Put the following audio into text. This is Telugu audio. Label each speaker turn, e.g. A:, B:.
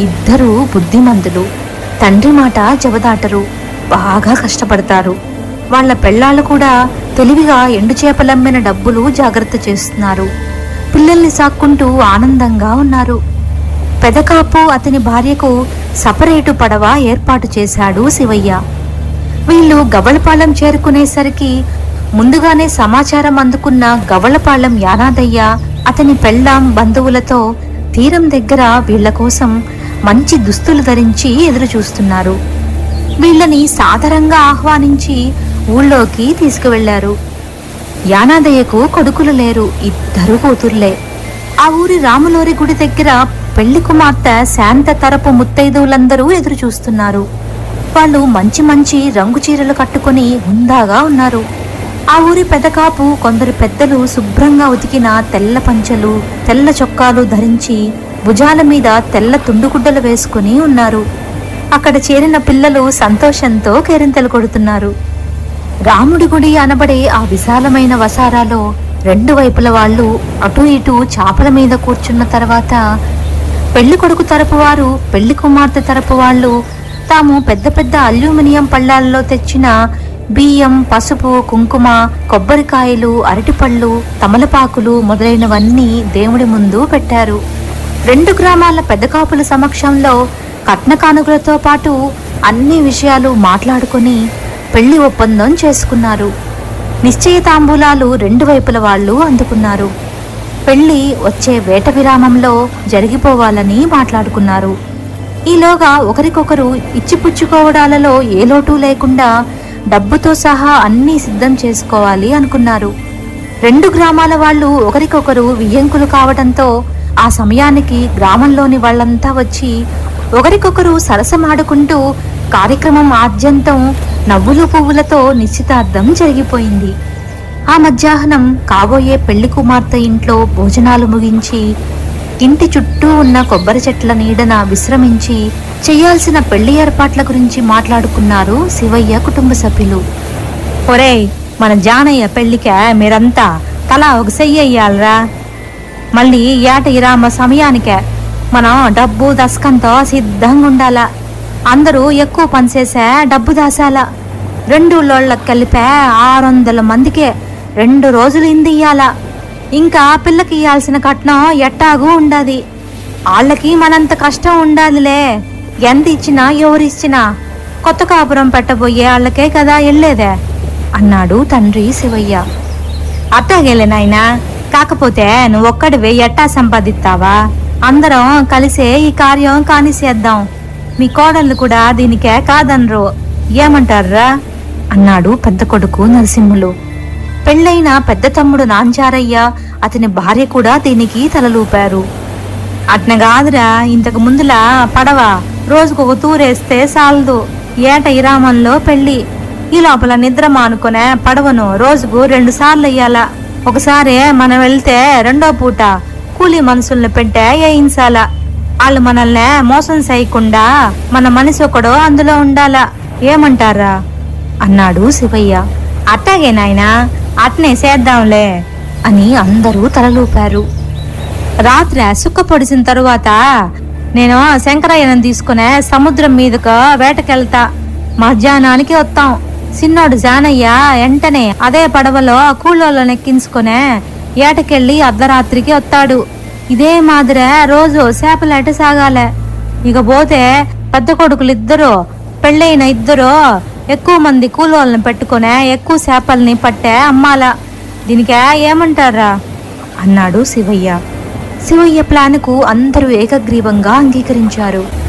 A: ఇద్దరూ బుద్ధిమంతులు తండ్రి మాట జవదాటరు బాగా కష్టపడతారు వాళ్ళ పెళ్ళాళ్ళు కూడా తెలివిగా ఎండు చేపలమ్మిన డబ్బులు జాగ్రత్త చేస్తున్నారు పిల్లల్ని సాక్కుంటూ ఆనందంగా ఉన్నారు పెదకాపు అతని భార్యకు సపరేటు పడవ ఏర్పాటు చేశాడు శివయ్య వీళ్ళు గవళపాలెం చేరుకునేసరికి ముందుగానే సమాచారం అందుకున్న గవళపాలెం యానాదయ్య అతని పెళ్ళాం బంధువులతో తీరం దగ్గర వీళ్ళ కోసం మంచి దుస్తులు ధరించి ఎదురు చూస్తున్నారు వీళ్ళని సాదరంగా ఆహ్వానించి ఊళ్ళోకి తీసుకువెళ్లారు యానాదయ్యకు కొడుకులు లేరు ఇద్దరు కూతుర్లే ఆ ఊరి రాములోరి గుడి దగ్గర పెళ్లి కుమార్తె శాంత తరపు ముత్తైదువులందరూ ఎదురు చూస్తున్నారు వాళ్ళు మంచి మంచి రంగు చీరలు కట్టుకొని హుందాగా ఉన్నారు ఆ ఊరి పెదకాపు కొందరు పెద్దలు శుభ్రంగా ఉతికిన తెల్ల పంచలు తెల్ల చొక్కాలు ధరించి భుజాల మీద తెల్ల తుండుగుడ్డలు వేసుకుని ఉన్నారు అక్కడ చేరిన పిల్లలు సంతోషంతో కేరింతలు కొడుతున్నారు రాముడి గుడి అనబడే ఆ విశాలమైన వసారాలో రెండు వైపుల వాళ్ళు అటు ఇటు చాపల మీద కూర్చున్న తర్వాత పెళ్లి కొడుకు తరపు వారు పెళ్లి కుమార్తె తరపు వాళ్ళు తాము పెద్ద పెద్ద అల్యూమినియం పళ్ళాల్లో తెచ్చిన బియ్యం పసుపు కుంకుమ కొబ్బరికాయలు అరటిపళ్ళు తమలపాకులు మొదలైనవన్నీ దేవుడి ముందు పెట్టారు రెండు గ్రామాల పెద్ద కాపుల సమక్షంలో కట్న కానుకలతో పాటు అన్ని విషయాలు మాట్లాడుకొని పెళ్లి ఒప్పందం చేసుకున్నారు నిశ్చయ తాంబూలాలు రెండు వైపుల వాళ్ళు అందుకున్నారు పెళ్లి వచ్చే వేట విరామంలో జరిగిపోవాలని మాట్లాడుకున్నారు ఈలోగా ఒకరికొకరు ఇచ్చిపుచ్చుకోవడాలలో ఏ లోటు లేకుండా డబ్బుతో సహా అన్నీ సిద్ధం చేసుకోవాలి అనుకున్నారు రెండు గ్రామాల వాళ్ళు ఒకరికొకరు వియ్యంకులు కావడంతో ఆ సమయానికి గ్రామంలోని వాళ్ళంతా వచ్చి ఒకరికొకరు సరసమాడుకుంటూ కార్యక్రమం ఆద్యంతం నవ్వులు పువ్వులతో నిశ్చితార్థం జరిగిపోయింది ఆ మధ్యాహ్నం కాబోయే పెళ్లి కుమార్తె ఇంట్లో భోజనాలు ముగించి ఇంటి చుట్టూ ఉన్న కొబ్బరి చెట్ల నీడన విశ్రమించి చేయాల్సిన పెళ్లి ఏర్పాట్ల గురించి మాట్లాడుకున్నారు శివయ్య కుటుంబ సభ్యులు ఒరేయ్ మన జానయ్య పెళ్లికే మీరంతా తలా ఒక చెయ్యాలరా మళ్ళీ ఏట ఇరామ సమయానికే మనం డబ్బు దశకంతో సిద్ధంగా ఉండాలా అందరూ ఎక్కువ పనిచేసే డబ్బు దాసాల రెండు లోళ్ళకి కలిపే ఆరు వందల మందికే రెండు రోజులు ఇంది ఇయ్యాల ఇంకా పిల్లకి ఇయ్యాల్సిన కట్నం ఎట్టాగు ఉండాది వాళ్ళకి మనంత కష్టం ఉండాలిలే ఎంత ఇచ్చినా ఎవరు ఇచ్చినా కొత్త కాపురం పెట్టబోయే వాళ్ళకే కదా వెళ్ళేదే అన్నాడు తండ్రి శివయ్య అట్టాగేలే నాయనా కాకపోతే నువ్వు ఒక్కడివే ఎట్టా సంపాదిస్తావా అందరం కలిసే ఈ కార్యం కానిసేద్దాం మీ కోడళ్ళు కూడా దీనికే కాదనరు ఏమంటారా అన్నాడు పెద్ద కొడుకు నరసింహులు పెళ్ళైన పెద్ద తమ్ముడు నాంచారయ్య అతని భార్య కూడా దీనికి తలలూపారు అట్న కాదురా ఇంతకు ముందులా పడవ రోజుకు ఒక తూరేస్తే సాలదు ఏట ఇరామంలో పెళ్లి ఈ లోపల నిద్ర మానుకునే పడవను రోజుకు రెండు సార్లు అయ్యాల ఒకసారి మనం వెళ్తే రెండో పూట కూలీ మనుషుల్ని పెట్టే వేయించాల వాళ్ళు మనల్ని మోసం చేయకుండా మన మనిషి ఒకడు అందులో ఉండాలా ఏమంటారా అన్నాడు శివయ్య అట్టాగే నాయనా అట్నే చేద్దాంలే అని అందరూ తలలూపారు రాత్రి సుక్క పొడిసిన తరువాత నేను శంకరయ్యను తీసుకునే సముద్రం మీదకు వేటకెళ్తా మధ్యాహ్నానికి వస్తాం చిన్నోడు జానయ్య వెంటనే అదే పడవలో కూలోళ్ళని ఎక్కించుకునే ఏటకెళ్ళి అర్ధరాత్రికి వస్తాడు ఇదే మాదిరే రోజు చేపలేట సాగాలే ఇక పోతే పెద్ద కొడుకులు ఇద్దరు పెళ్ళైన ఇద్దరు ఎక్కువ మంది కూలోళ్ళని పెట్టుకునే ఎక్కువ చేపల్ని పట్టే అమ్మాల దీనికే ఏమంటారా అన్నాడు శివయ్య శివయ్య ప్లాన్కు అందరూ ఏకగ్రీవంగా అంగీకరించారు